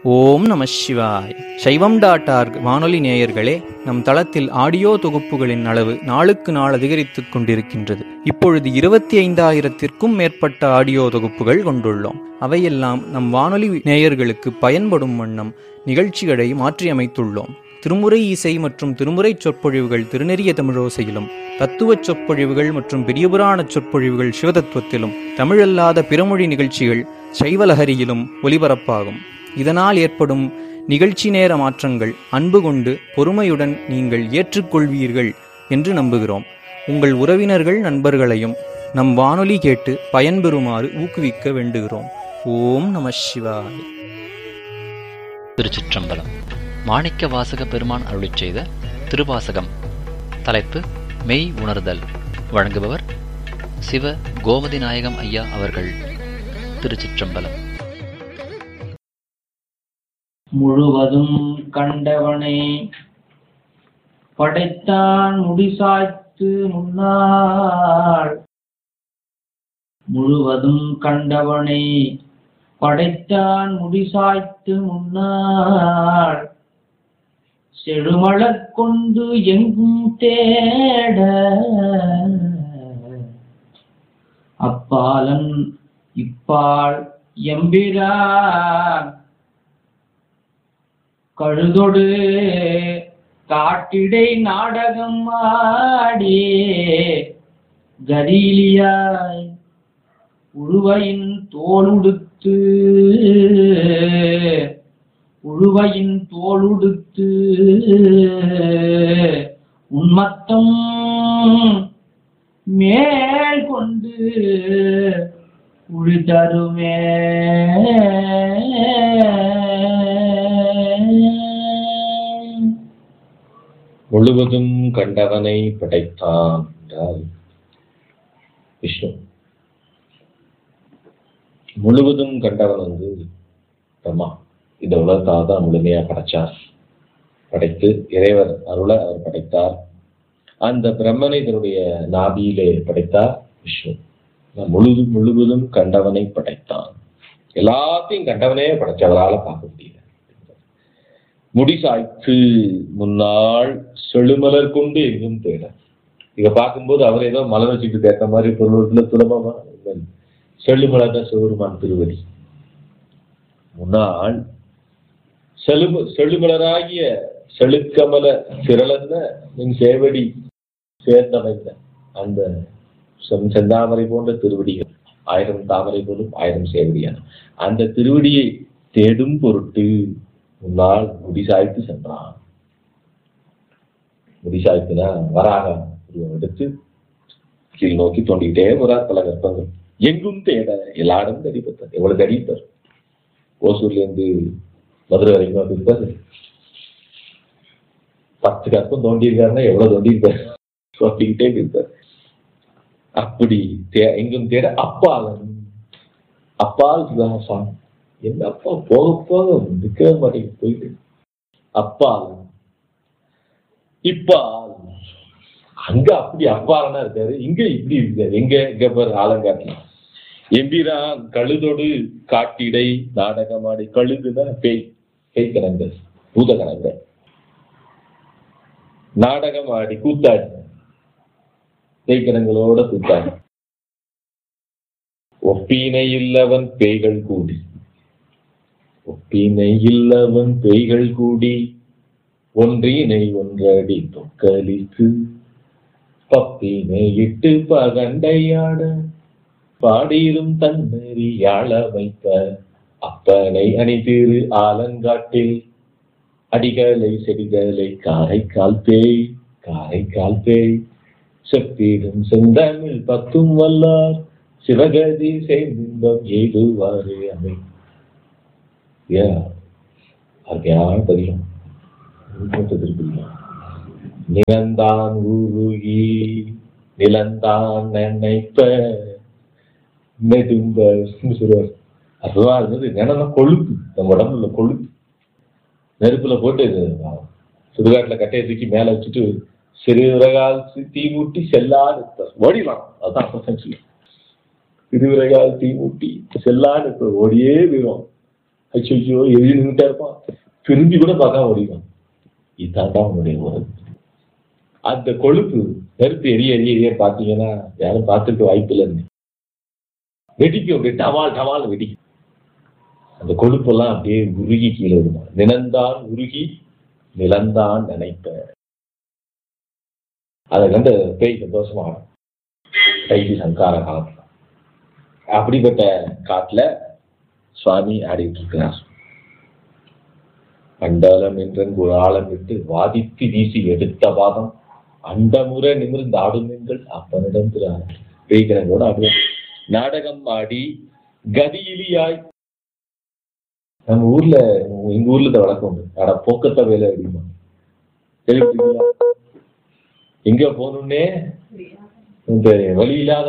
ஓம் நம சிவாய் சைவம் டாட் ஆர்க் வானொலி நேயர்களே நம் தளத்தில் ஆடியோ தொகுப்புகளின் அளவு நாளுக்கு நாள் அதிகரித்துக் கொண்டிருக்கின்றது இப்பொழுது இருபத்தி ஐந்தாயிரத்திற்கும் மேற்பட்ட ஆடியோ தொகுப்புகள் கொண்டுள்ளோம் அவையெல்லாம் நம் வானொலி நேயர்களுக்கு பயன்படும் வண்ணம் நிகழ்ச்சிகளை மாற்றியமைத்துள்ளோம் திருமுறை இசை மற்றும் திருமுறை சொற்பொழிவுகள் திருநெறிய தமிழோசையிலும் தத்துவச் சொற்பொழிவுகள் மற்றும் பெரியபுராண சொற்பொழிவுகள் சிவதத்துவத்திலும் தமிழல்லாத பிறமொழி நிகழ்ச்சிகள் சைவலஹரியிலும் ஒலிபரப்பாகும் இதனால் ஏற்படும் நிகழ்ச்சி நேர மாற்றங்கள் அன்பு கொண்டு பொறுமையுடன் நீங்கள் ஏற்றுக்கொள்வீர்கள் என்று நம்புகிறோம் உங்கள் உறவினர்கள் நண்பர்களையும் நம் வானொலி கேட்டு பயன்பெறுமாறு ஊக்குவிக்க வேண்டுகிறோம் ஓம் நம சிவாய் திருச்சிற்றம்பலம் மாணிக்க வாசக பெருமான் அருளிச் செய்த திருவாசகம் தலைப்பு மெய் உணர்தல் வழங்குபவர் சிவ கோமதி நாயகம் ஐயா அவர்கள் திருச்சிற்றம்பலம் முழுவதும் கண்டவனை படைத்தான் முடிசாய்த்து முன்னாள் முழுவதும் கண்டவனை படைத்தான் முடிசாய்த்து முன்னாள் செழுமலர் கொண்டு எங்கும் தேட அப்பாலன் இப்பால் எம்பிரான் கழுதொடு காட்டிடை நாடகம் ஆடி கரீலியாய் உழுவையின் தோளுடுத்து உழுவையின் தோளுடுத்து உன்மத்தம் மேல் கொண்டு உழிதருமே முழுவதும் கண்டவனை படைத்தான் என்றால் விஷ்ணு முழுவதும் கண்டவன் வந்து பிரம்மா இந்த உலகத்தாக தான் முழுமையா படைச்சார் படைத்து இறைவர் அருளை அவர் படைத்தார் அந்த பிரம்மனை தன்னுடைய நாபியிலே படைத்தார் விஷ்ணு முழுதும் முழுவதும் கண்டவனை படைத்தான் எல்லாத்தையும் கண்டவனே படைச்சவரால பார்க்க முடியல முடிசாய்த்து முன்னாள் செழுமலர் கொண்டு எங்கும் தேட இத பார்க்கும்போது அவர் ஏதோ மலர் வச்சுட்டு கேட்க மாதிரி பொருள்ல சுலபமா செழுமலர் தான் சிவருமான் திருவடி முன்னாள் செழும செழுமலராகிய செழுக்கமல திரளன்ன என் சேவடி சேர்ந்தமைந்த அந்த செம் செந்தாமரை போன்ற திருவடிகள் ஆயிரம் தாமரை போலும் ஆயிரம் சேவடியான அந்த திருவடியை தேடும் பொருட்டு முன்னால் முடிசாய்த்து சென்றான் முடிசாய்த்துனா வராக உருவம் எடுத்து கீழ் நோக்கி தோண்டிக்கிட்டே போறார் பல கற்பங்கள் எங்கும் தேட எல்லா இடமும் தேடி பார்த்தார் எவ்வளவு தேடிப்பார் ஓசூர்ல இருந்து மதுரை வரைக்கும் வந்திருப்பாரு பத்து கற்பம் தோண்டி இருக்காருன்னா எவ்வளவு தோண்டி இருக்காரு தோண்டிக்கிட்டே இருப்பார் அப்படி தே எங்கும் தேட அப்பாலன் அப்பால் சிவகாசான் என்ன அப்பா போக போக நிற்கவே மாட்டேங்குது போயிட்டு அப்பால் இப்பால் அங்க அப்படி அப்பாலனா இருக்காரு இங்க இப்படி இருக்காரு எங்க இங்க பாரு ஆலங்காட்டுல எம்பிரான் கழுதொடு காட்டிடை நாடகமாடி கழுதுனா பேய் பேய் கணங்கள் பூத கணங்கள் நாடகமாடி கூத்தாடி பேய் கணங்களோட கூத்தாடி ஒப்பீனை இல்லவன் பேய்கள் கூடி ஒப்பினை இல்லவன் பேய்கள் கூடி ஒன்றினை ஒன்றடி தொக்கலித்து பப்பினை இட்டு பகண்டையாட பாடிரும் தன்னறியாள வைத்த அப்பனை அணிதிரு ஆலங்காட்டில் அடிகளை செடிகளை காரைக்கால் பேய் காரைக்கால் பேய் செப்பிடும் செந்தமிழ் பத்தும் வல்லார் சிவகதி செய்தின்பம் எய்துவாறு அமை அருமையான பதியம் திருப்பியம் நிலந்தான் உருகி நிலந்தான் நினைப்ப நெடும்ப சொல்லுவார் அதுவா இருந்தது என்னன்னா கொழுப்பு நம்ம உடம்புல உள்ள கொழுப்பு நெருப்புல போட்டு சுடுகாட்டுல கட்டையை தூக்கி மேல வச்சுட்டு சிறுவிறகால் தீ மூட்டி செல்லாது ஓடிடலாம் அதான் சொல்லி சிறுவிறகால் தீ மூட்டி செல்லாது ஓடியே போயிடும் ஐயோ எழுதி நின்றுட்டா இருப்பான் திரும்பி கூட பார்க்காம ஓடிவான் இதாண்டா உன்னுடைய உறவு அந்த கொழுப்பு நெருப்பு எரிய எரிய எரிய பார்த்தீங்கன்னா யாரும் பார்த்துருக்க வாய்ப்பு இல்லைன்னு வெடிக்கும் அப்படியே டவால் டவால் வெடிக்கும் அந்த கொழுப்பெல்லாம் அப்படியே உருகி கீழே விடுமா நிலந்தான் உருகி நிலந்தான் நினைப்ப அதை கண்டு பேய் சந்தோஷமா கைதி சங்கார காலத்துல அப்படிப்பட்ட காட்டுல சுவாமி ஆடிட்டு இருக்கிறார் அண்டாலம் என்றன் குழாலம் விட்டு வாதித்து வீசி எடுத்த பாதம் அண்டமுறை நிமிர்ந்து ஆடும் எங்கள் அப்பனிடம் திரு பேய்கிறதோட அப்படியே நாடகம் ஆடி கதியிலியாய் நம்ம ஊர்ல எங்க ஊர்ல இந்த வழக்கம் உண்டு அட போக்கத்த வேலை அப்படிமா கேள்விப்பட்டீங்களா எங்க போகணும்னே இந்த வழி இல்லாத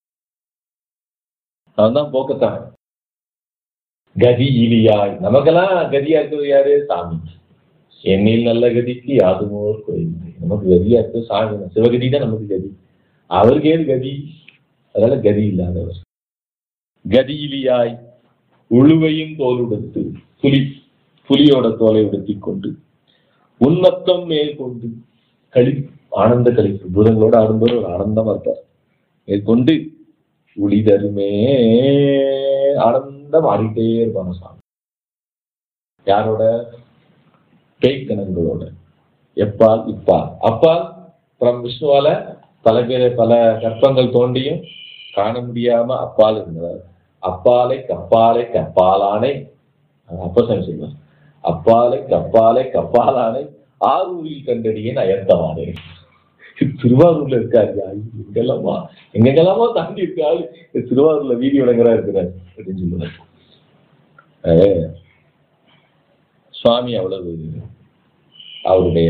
அவன் தான் போக்கத்தான் கதி இலியாய் நமக்கெல்லாம் கதியா இருக்கிறது யாரு சாமி என்னில் நல்ல கதிக்கு யாதுமோர் கோயில் நமக்கு கதியா இருக்கிறது சாமி தான். சிவகதி தான் நமக்கு கதி அவருக்கு ஏது கதி அதனால கதி இல்லாதவர் கதியிலியாய் உழுவையும் தோலுடுத்து புலி புலியோட தோலை உடுத்திக் கொண்டு உன்மத்தம் மேல் கொண்டு களி ஆனந்த கழிப்பு பூதங்களோட ஆடும்போது ஒரு ஆனந்தமா இருப்பார் மேற்கொண்டு உளிதருமே ஆனந்தம் ஆடிட்டே இருப்பாங்க சாமி யாரோட பேய்க்கணங்களோட எப்பால் இப்பால் அப்பால் பிரம் விஷ்ணுவால பல பேர் பல கற்பங்கள் தோண்டியும் காண முடியாம அப்பால் இருந்தவர் அப்பாலை கப்பாலை கப்பாலானை அப்பசாமி சொல்வார் அப்பாலை கப்பாலை கப்பாலானை ஆரூரில் கண்டடியேன் அயர்த்தவானே திருவாரூர்ல இருக்காரு எங்கெல்லாமா எங்கெல்லாமா தாண்டி இருக்காரு திருவாரூர்ல வீதி வழங்குறா இருக்கிறார் அப்படின்னு சொல்லுவார் அஹ் சுவாமி அவ்வளவு அவருடைய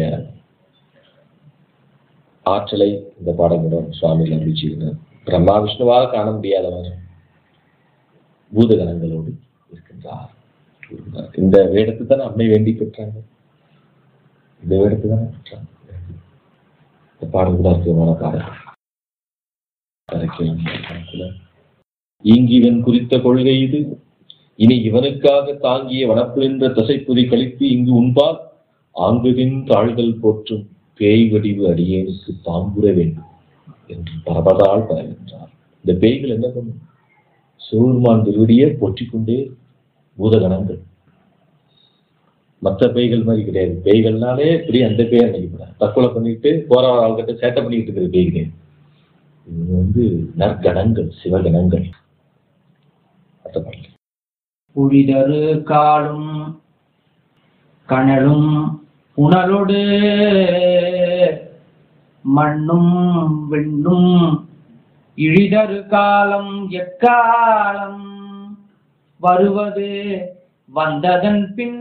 ஆற்றலை இந்த பாடமுடன் சுவாமியில் அறிவிச்சிருந்தார் பிரம்மா விஷ்ணுவாக காண முடியாதவர் பூதகணங்களோடு இருக்கின்றார் கூறுகிறார். இந்த வேடத்தை தான் அம்மை வேண்டி பெற்றாங்க இந்த வேடத்தை தானே பெற்றாங்க இந்த பாடல் கூட அற்புதமான பாடல் கரைக்கலாம் கணக்குல. ஈங்கிவன் குறித்த கொள்கை இது இனி இவனுக்காக தாங்கிய வனப்புகின்ற தசைப்புதி கழித்து இங்கு உண்பால் ஆங்குதின் தாழ்கள் போற்றும் பேய் வடிவு அடியேனுக்கு தாங்குற வேண்டும் என்று பரபதால் பரவின்றார் இந்த பேய்கள் என்ன பண்ணும் சூர்மான் திருவடியை போற்றிக்கொண்டே பூதகணங்கள் மற்ற பேய்கள் மாதிரி கிடையாது பேய்கள்னாலே இப்படி அந்த பேய் நினைக்கப்படாது தற்கொலை பண்ணிட்டு போற ஆள்கிட்ட சேட்டை பண்ணிட்டு இருக்கிற பேய் கிடையாது இது வந்து நற்கணங்கள் சிவகணங்கள் அடுத்த பாடல். புழிதரு காலும் கனலும் புனலொடு மண்ணும் விண்ணும் இழிதரு காலம் எக்காலம் வருவது வந்ததன் பின்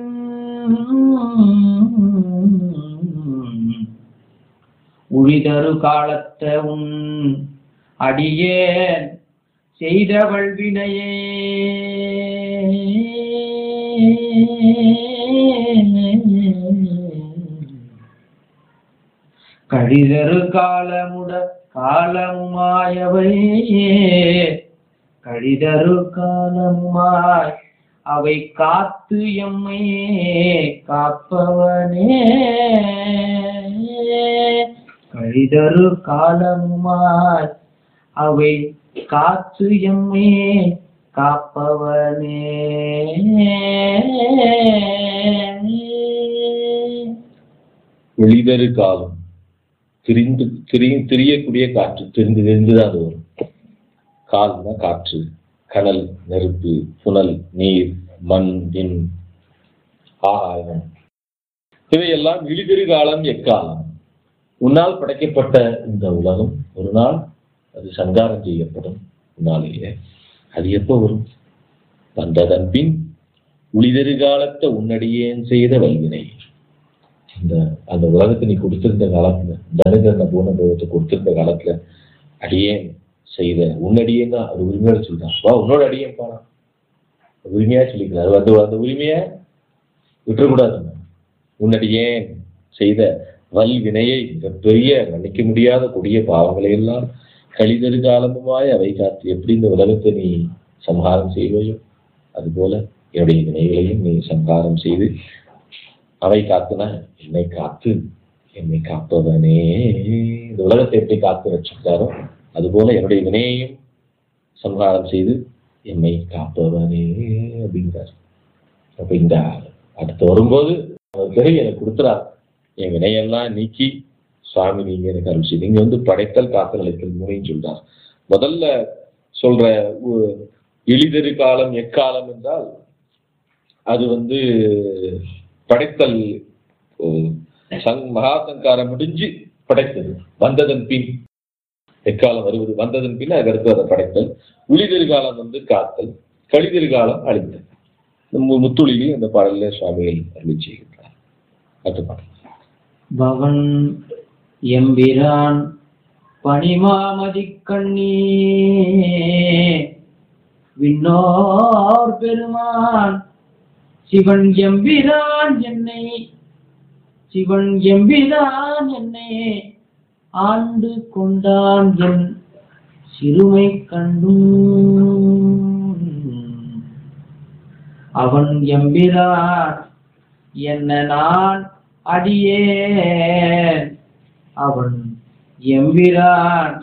உழிதரு காலத்த உன் அடியேன் செய்தவள் வினையே கழிதரு காலமுட காலமுமாயவை கழிதரு காலமுமாய் அவை காத்து எம்மை காப்பவனே கழிதரு காலமுமாய் அவை காத்து எம்மே காப்பவனே வெளிதரு காலம் திரிந்து திரி திரியக்கூடிய காற்று திரிந்து தெரிந்துதான் அது வரும் கால்னா காற்று கடல் நெருப்பு புனல் நீர் மண் விண் ஆகாயம் இவையெல்லாம் இழிதிரு காலம் எக்காலம் உன்னால் படைக்கப்பட்ட இந்த உலகம் ஒரு நாள் அது சங்காரம் செய்யப்படும் உன்னாலேயே அது எப்போ வரும் வந்ததன் பின் உளிதெரு காலத்தை உன்னடியேன் செய்த வல்வினை இந்த அந்த உலகத்தை நீ கொடுத்திருந்த காலத்துல தனுகரண பூனபோகத்தை கொடுத்திருந்த காலத்துல அடியேன் செய்த உன்னடியேன் தான் அது உரிமையோட சொல்றான் வா உன்னோட அடியேன் பாடா உரிமையா சொல்லிக்கிறார் அந்த அந்த உரிமையை விட்டுறக்கூடாது நம்ம. உன்னடியேன் செய்த வல் வினையை மிகப்பெரிய மன்னிக்க முடியாத கொடிய பாவங்களை எல்லாம் கழிதரு காலமுமாய் அவை காத்து எப்படி இந்த உலகத்தை நீ சம்ஹாரம் செய்வையோ அதுபோல என்னுடைய வினைகளையும் நீ சம்ஹாரம் செய்து அவை காத்துனா என்னை காத்து என்னை காப்பவனே இந்த உலகத்தை எப்படி காத்து ரட்சித்தாரோ அதுபோல என்னுடைய வினையையும் சம்ஹாரம் செய்து என்னை காப்பவனே அப்படிங்கிறார் அப்ப இந்த அடுத்து வரும்போது அவர் பிறகு எனக்கு கொடுத்துறார் என் வினையெல்லாம் நீக்கி சுவாமி நீங்க எனக்கு அருள் செய்து இங்க வந்து படைத்தல் காத்தல் அழைத்தல் மூணையும் சொல்றார் முதல்ல சொல்ற உ- எளிதரு காலம் எக்காலம் என்றால் அது வந்து படைத்தல் ஓ, சங் மகா சங்காரம் முடிஞ்சு படைத்தது வந்ததன் பின் எக்காலம் வருவது வந்ததன் பின் அதுக்கு அடுத்து அதை படைத்தல் உளிதிரு காலம் வந்து காத்தல் கழிதிரு காலம் அழித்தல் இந்த மு- முத்துளிலே இந்த பாடல்ல சுவாமிகள் அருளி செய்கின்றார் அடுத்த பாடல் பவன் எம்பிரான் பனிமாமதி கண்ணீ விண்ணோர் பெருமான் சிவன் எம்பிரான் என்னை சிவன் எம்பிரான் என்னை ஆண்டு கொண்டான் என் சிறுமை கண்டும் அவன் எம்பிரான் என்ன நான் அடியேன் அவன் எம்பிரான்